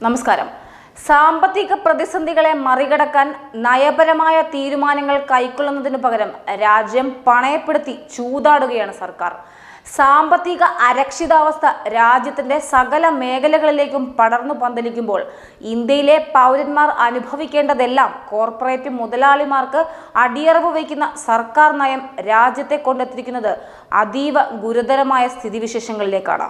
നമസ്കാരം സാമ്പത്തിക പ്രതിസന്ധികളെ മറികടക്കാൻ നയപരമായ തീരുമാനങ്ങൾ കൈക്കൊള്ളുന്നതിനു പകരം രാജ്യം പണയപ്പെടുത്തി ചൂതാടുകയാണ് സർക്കാർ സാമ്പത്തിക അരക്ഷിതാവസ്ഥ രാജ്യത്തിന്റെ സകല മേഖലകളിലേക്കും പടർന്നു പന്തലിക്കുമ്പോൾ ഇന്ത്യയിലെ പൗരന്മാർ അനുഭവിക്കേണ്ടതെല്ലാം കോർപ്പറേറ്റ് മുതലാളിമാർക്ക് അടിയറവ് വയ്ക്കുന്ന സർക്കാർ നയം രാജ്യത്തെ കൊണ്ടെത്തിക്കുന്നത് അതീവ ഗുരുതരമായ സ്ഥിതിവിശേഷങ്ങളിലേക്കാണ്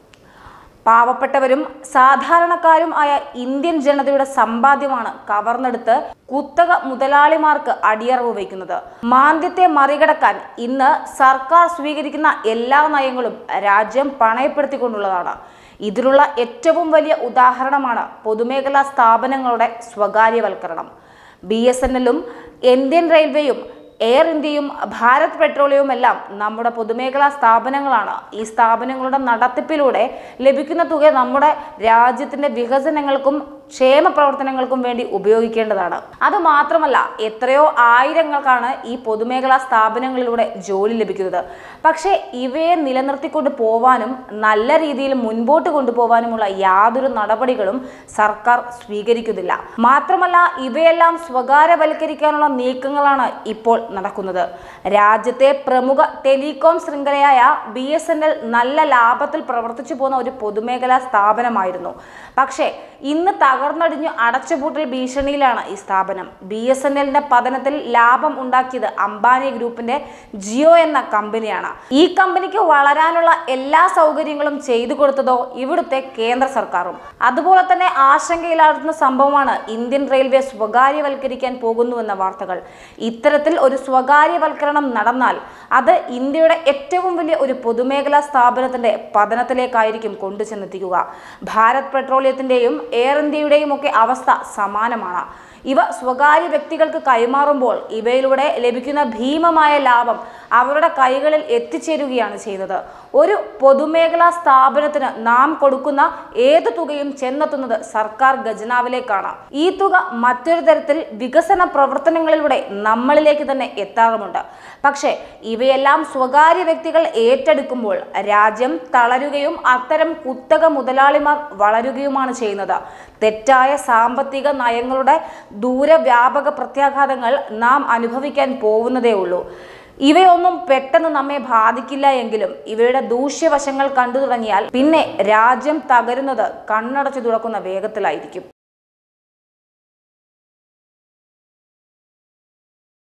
പാവപ്പെട്ടവരും സാധാരണക്കാരും ആയ ഇന്ത്യൻ ജനതയുടെ സമ്പാദ്യമാണ് കവർന്നെടുത്ത് കുത്തക മുതലാളിമാർക്ക് അടിയറവ് വയ്ക്കുന്നത് മാന്ദ്യത്തെ മറികടക്കാൻ ഇന്ന് സർക്കാർ സ്വീകരിക്കുന്ന എല്ലാ നയങ്ങളും രാജ്യം പണയപ്പെടുത്തിക്കൊണ്ടുള്ളതാണ് ഇതിനുള്ള ഏറ്റവും വലിയ ഉദാഹരണമാണ് പൊതുമേഖലാ സ്ഥാപനങ്ങളുടെ സ്വകാര്യവൽക്കരണം ബി എസ് എൻ എല്ലും ഇന്ത്യൻ റെയിൽവേയും എയർ ഇന്ത്യയും ഭാരത് പെട്രോളിയവും എല്ലാം നമ്മുടെ പൊതുമേഖലാ സ്ഥാപനങ്ങളാണ് ഈ സ്ഥാപനങ്ങളുടെ നടത്തിപ്പിലൂടെ ലഭിക്കുന്ന തുക നമ്മുടെ രാജ്യത്തിന്റെ വികസനങ്ങൾക്കും ക്ഷേമ പ്രവർത്തനങ്ങൾക്കും വേണ്ടി ഉപയോഗിക്കേണ്ടതാണ് അത് മാത്രമല്ല എത്രയോ ആയിരങ്ങൾക്കാണ് ഈ പൊതുമേഖലാ സ്ഥാപനങ്ങളിലൂടെ ജോലി ലഭിക്കുന്നത് പക്ഷേ ഇവയെ നിലനിർത്തിക്കൊണ്ട് പോവാനും നല്ല രീതിയിൽ മുൻപോട്ട് കൊണ്ടുപോകാനുമുള്ള യാതൊരു നടപടികളും സർക്കാർ സ്വീകരിക്കുന്നില്ല മാത്രമല്ല ഇവയെല്ലാം സ്വകാര്യവൽക്കരിക്കാനുള്ള നീക്കങ്ങളാണ് ഇപ്പോൾ നടക്കുന്നത് രാജ്യത്തെ പ്രമുഖ ടെലികോം ശൃംഖലയായ ബി എസ് എൻ എൽ നല്ല ലാഭത്തിൽ പ്രവർത്തിച്ചു പോകുന്ന ഒരു പൊതുമേഖലാ സ്ഥാപനമായിരുന്നു പക്ഷേ ഇന്ന് തകർന്നടിഞ്ഞു അടച്ചുപൂട്ടൽ ഭീഷണിയിലാണ് ഈ സ്ഥാപനം ബി എസ് എൻ എല്ലിന്റെ പതനത്തിൽ ലാഭം ഉണ്ടാക്കിയത് അംബാനി ഗ്രൂപ്പിന്റെ ജിയോ എന്ന കമ്പനിയാണ് ഈ കമ്പനിക്ക് വളരാനുള്ള എല്ലാ സൗകര്യങ്ങളും ചെയ്തു കൊടുത്തതോ ഇവിടുത്തെ കേന്ദ്ര സർക്കാരും അതുപോലെ തന്നെ ആശങ്കയിലാടുന്ന സംഭവമാണ് ഇന്ത്യൻ റെയിൽവേ സ്വകാര്യവൽക്കരിക്കാൻ പോകുന്നുവെന്ന വാർത്തകൾ ഇത്തരത്തിൽ ഒരു സ്വകാര്യവൽക്കരണം നടന്നാൽ അത് ഇന്ത്യയുടെ ഏറ്റവും വലിയ ഒരു പൊതുമേഖലാ സ്ഥാപനത്തിന്റെ പതനത്തിലേക്കായിരിക്കും കൊണ്ടുചെന്നെത്തിക്കുക ഭാരത് പെട്രോളിയത്തിന്റെയും എയർ ഇന്ത്യയുടെയും ഒക്കെ അവസ്ഥ സമാനമാണ് ഇവ സ്വകാര്യ വ്യക്തികൾക്ക് കൈമാറുമ്പോൾ ഇവയിലൂടെ ലഭിക്കുന്ന ഭീമമായ ലാഭം അവരുടെ കൈകളിൽ എത്തിച്ചേരുകയാണ് ചെയ്യുന്നത് ഒരു പൊതുമേഖലാ സ്ഥാപനത്തിന് നാം കൊടുക്കുന്ന ഏത് തുകയും ചെന്നെത്തുന്നത് സർക്കാർ ഖജനാവിലേക്കാണ് ഈ തുക മറ്റൊരു തരത്തിൽ വികസന പ്രവർത്തനങ്ങളിലൂടെ നമ്മളിലേക്ക് തന്നെ എത്താറുമുണ്ട് പക്ഷേ ഇവയെല്ലാം സ്വകാര്യ വ്യക്തികൾ ഏറ്റെടുക്കുമ്പോൾ രാജ്യം തളരുകയും അത്തരം കുത്തക മുതലാളിമാർ വളരുകയുമാണ് ചെയ്യുന്നത് തെറ്റായ സാമ്പത്തിക നയങ്ങളുടെ ദൂരവ്യാപക പ്രത്യാഘാതങ്ങൾ നാം അനുഭവിക്കാൻ പോകുന്നതേ ഉള്ളൂ ഇവയൊന്നും പെട്ടെന്ന് നമ്മെ ബാധിക്കില്ല എങ്കിലും ഇവയുടെ ദൂഷ്യവശങ്ങൾ കണ്ടു തുടങ്ങിയാൽ പിന്നെ രാജ്യം തകരുന്നത് കണ്ണടച്ചു തുറക്കുന്ന വേഗത്തിലായിരിക്കും